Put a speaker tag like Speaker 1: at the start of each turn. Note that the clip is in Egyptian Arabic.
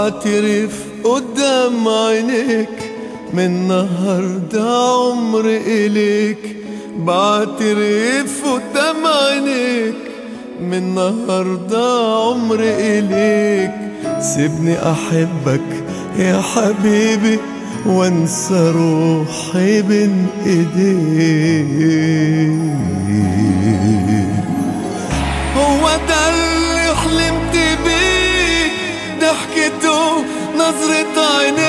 Speaker 1: بعترف قدام عينيك من النهاردة عمر إليك بعترف قدام عينيك من النهاردة عمر إليك سيبني أحبك يا حبيبي وانسى روحي بين ايديك هو ده اللي حلمت بيه ضحكته نظرة عينيك